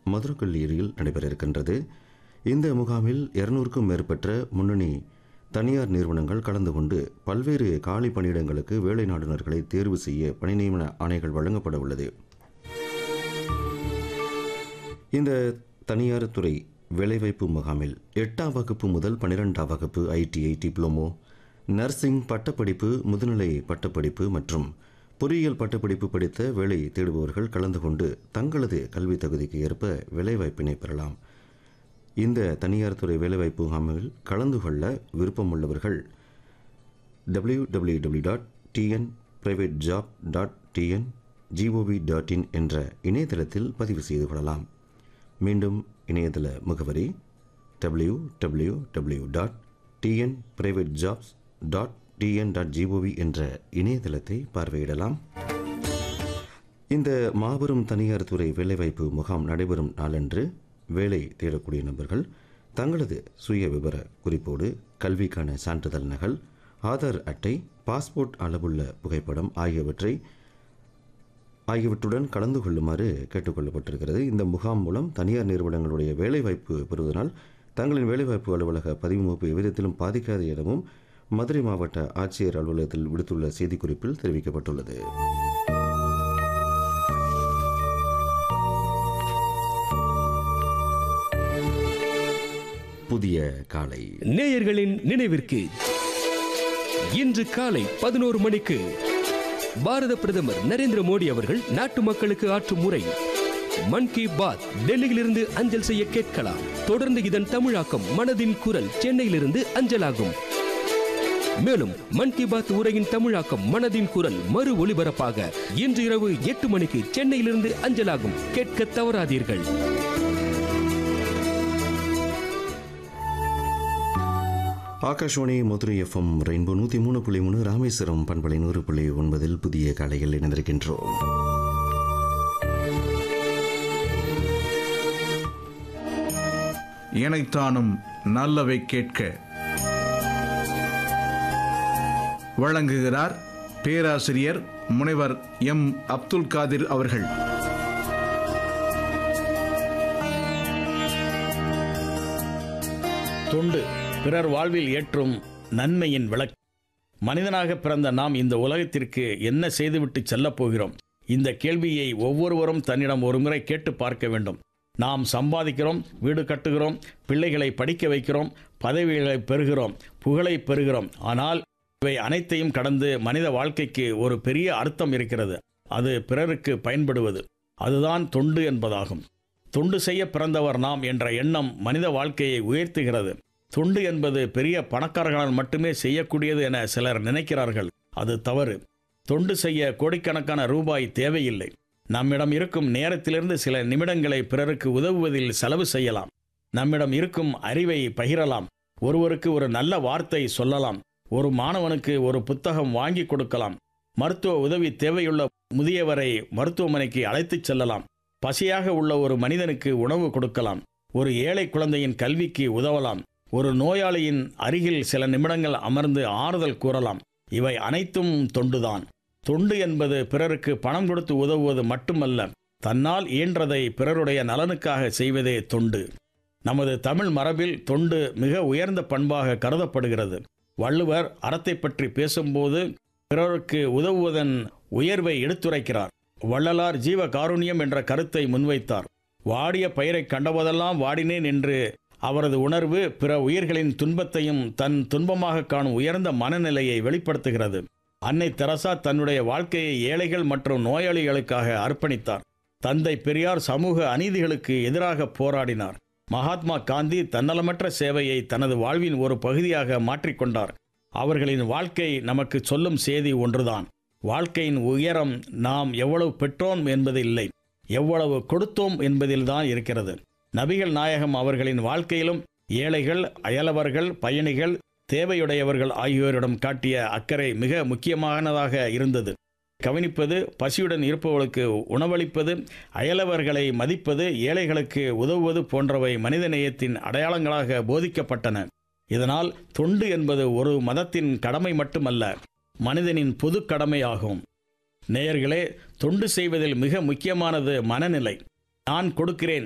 மதுரக்கல்லூரியில் நடைபெற இருக்கின்றது இந்த முகாமில் இருநூறுக்கும் மேற்பட்ட முன்னணி தனியார் நிறுவனங்கள் கலந்து கொண்டு பல்வேறு காலி பணியிடங்களுக்கு வேலை நாடுனர்களை தேர்வு செய்ய பணி நியமன ஆணைகள் வழங்கப்பட உள்ளது இந்த தனியார் துறை வேலைவாய்ப்பு முகாமில் எட்டாம் வகுப்பு முதல் பன்னிரெண்டாம் வகுப்பு ஐடிஐ டிப்ளமோ நர்சிங் பட்டப்படிப்பு முதுநிலை பட்டப்படிப்பு மற்றும் பொறியியல் பட்டப்படிப்பு படித்த வேலை தேடுபவர்கள் கலந்து கொண்டு தங்களது கல்வி தகுதிக்கு ஏற்ப வேலைவாய்ப்பினை பெறலாம் இந்த தனியார் துறை வேலைவாய்ப்பு முகாமில் கலந்து கொள்ள விருப்பமுள்ளவர்கள் W W W dot TN private job dot TN GOV dot in என்ற இணையதளத்தில் பதிவு செய்து கொள்ளலாம் மீண்டும் இணையதள முகவரி W W W dot TN private jobs dot TN dot GOV என்ற இணையதளத்தை பார்வையிடலாம் இந்த மாபெரும் தனியார் துறை வேலைவாய்ப்பு முகாம் நடைபெறும் நாளன்று வேலை தேடக்கூடிய நபர்கள் தங்களது சுய விவர குறிப்போடு கல்விக்கான சான்றிதழ் நகல் ஆதார் அட்டை பாஸ்போர்ட் அளவுள்ள புகைப்படம் ஆகியவற்றை ஆகியவற்றுடன் கலந்து கொள்ளுமாறு கேட்டுக்கொள்ளப்பட்டிருக்கிறது இந்த முகாம் மூலம் தனியார் நிறுவனங்களுடைய வேலைவாய்ப்பு பெறுவதனால் தங்களின் வேலைவாய்ப்பு அலுவலக பதிவு மூப்பு எவ்விதத்திலும் பாதிக்காது எனவும் மதுரை மாவட்ட ஆட்சியர் அலுவலகத்தில் விடுத்துள்ள செய்திக்குறிப்பில் தெரிவிக்கப்பட்டுள்ளது புதிய காலை நேயர்களின் நினைவிற்கு இன்று காலை பதினோரு மணிக்கு பாரத பிரதமர் நரேந்திர மோடி அவர்கள் நாட்டு மக்களுக்கு ஆற்றும் உரை மன் கி பாத் டெல்லியிலிருந்து அஞ்சல் செய்ய கேட்கலாம் தொடர்ந்து இதன் தமிழாக்கம் மனதின் குரல் சென்னையிலிருந்து அஞ்சலாகும் மேலும் மன் கி பாத் உரையின் தமிழாக்கம் மனதின் குரல் மறு ஒளிபரப்பாக இன்று இரவு எட்டு மணிக்கு சென்னையிலிருந்து அஞ்சலாகும் கேட்க தவறாதீர்கள் ஆகாஷ்வாணி மதுரை எஃப்எம் ரெயின்போ நூற்றி மூணு புள்ளி மூணு ராமேஸ்வரம் பண்பலை நூறு புள்ளி ஒன்பதில் புதிய காலையில் இணைந்திருக்கின்றோம் இணைத்தானும் நல்லவை கேட்க வழங்குகிறார் பேராசிரியர் முனைவர் எம் அப்துல் காதிர் அவர்கள் தொண்டு பிறர் வாழ்வில் ஏற்றும் நன்மையின் விளக்கு மனிதனாக பிறந்த நாம் இந்த உலகத்திற்கு என்ன செய்துவிட்டு செல்லப் போகிறோம் இந்த கேள்வியை ஒவ்வொருவரும் தன்னிடம் ஒருமுறை கேட்டு பார்க்க வேண்டும் நாம் சம்பாதிக்கிறோம் வீடு கட்டுகிறோம் பிள்ளைகளை படிக்க வைக்கிறோம் பதவிகளை பெறுகிறோம் புகழை பெறுகிறோம் ஆனால் இவை அனைத்தையும் கடந்து மனித வாழ்க்கைக்கு ஒரு பெரிய அர்த்தம் இருக்கிறது அது பிறருக்கு பயன்படுவது அதுதான் தொண்டு என்பதாகும் தொண்டு செய்ய பிறந்தவர் நாம் என்ற எண்ணம் மனித வாழ்க்கையை உயர்த்துகிறது தொண்டு என்பது பெரிய பணக்காரர்களால் மட்டுமே செய்யக்கூடியது என சிலர் நினைக்கிறார்கள் அது தவறு தொண்டு செய்ய கோடிக்கணக்கான ரூபாய் தேவையில்லை நம்மிடம் இருக்கும் நேரத்திலிருந்து சில நிமிடங்களை பிறருக்கு உதவுவதில் செலவு செய்யலாம் நம்மிடம் இருக்கும் அறிவை பகிரலாம் ஒருவருக்கு ஒரு நல்ல வார்த்தை சொல்லலாம் ஒரு மாணவனுக்கு ஒரு புத்தகம் வாங்கி கொடுக்கலாம் மருத்துவ உதவி தேவையுள்ள முதியவரை மருத்துவமனைக்கு அழைத்துச் செல்லலாம் பசியாக உள்ள ஒரு மனிதனுக்கு உணவு கொடுக்கலாம் ஒரு ஏழை குழந்தையின் கல்விக்கு உதவலாம் ஒரு நோயாளியின் அருகில் சில நிமிடங்கள் அமர்ந்து ஆறுதல் கூறலாம் இவை அனைத்தும் தொண்டுதான் தொண்டு என்பது பிறருக்கு பணம் கொடுத்து உதவுவது மட்டுமல்ல தன்னால் இயன்றதை பிறருடைய நலனுக்காக செய்வதே தொண்டு நமது தமிழ் மரபில் தொண்டு மிக உயர்ந்த பண்பாக கருதப்படுகிறது வள்ளுவர் அறத்தை பற்றி பேசும்போது பிறருக்கு உதவுவதன் உயர்வை எடுத்துரைக்கிறார் வள்ளலார் ஜீவ காருண்யம் என்ற கருத்தை முன்வைத்தார் வாடிய பயிரை கண்டபோதெல்லாம் வாடினேன் என்று அவரது உணர்வு பிற உயிர்களின் துன்பத்தையும் தன் துன்பமாக காணும் உயர்ந்த மனநிலையை வெளிப்படுத்துகிறது அன்னை தெரசா தன்னுடைய வாழ்க்கையை ஏழைகள் மற்றும் நோயாளிகளுக்காக அர்ப்பணித்தார் தந்தை பெரியார் சமூக அநீதிகளுக்கு எதிராக போராடினார் மகாத்மா காந்தி தன்னலமற்ற சேவையை தனது வாழ்வின் ஒரு பகுதியாக மாற்றிக்கொண்டார் அவர்களின் வாழ்க்கை நமக்கு சொல்லும் செய்தி ஒன்றுதான் வாழ்க்கையின் உயரம் நாம் எவ்வளவு பெற்றோம் என்பது இல்லை எவ்வளவு கொடுத்தோம் என்பதில்தான் இருக்கிறது நபிகள் நாயகம் அவர்களின் வாழ்க்கையிலும் ஏழைகள் அயலவர்கள் பயணிகள் தேவையுடையவர்கள் ஆகியோரிடம் காட்டிய அக்கறை மிக முக்கியமானதாக இருந்தது கவனிப்பது பசியுடன் இருப்பவர்களுக்கு உணவளிப்பது அயலவர்களை மதிப்பது ஏழைகளுக்கு உதவுவது போன்றவை மனிதநேயத்தின் அடையாளங்களாக போதிக்கப்பட்டன இதனால் தொண்டு என்பது ஒரு மதத்தின் கடமை மட்டுமல்ல மனிதனின் பொது கடமையாகும் நேயர்களே தொண்டு செய்வதில் மிக முக்கியமானது மனநிலை நான் கொடுக்கிறேன்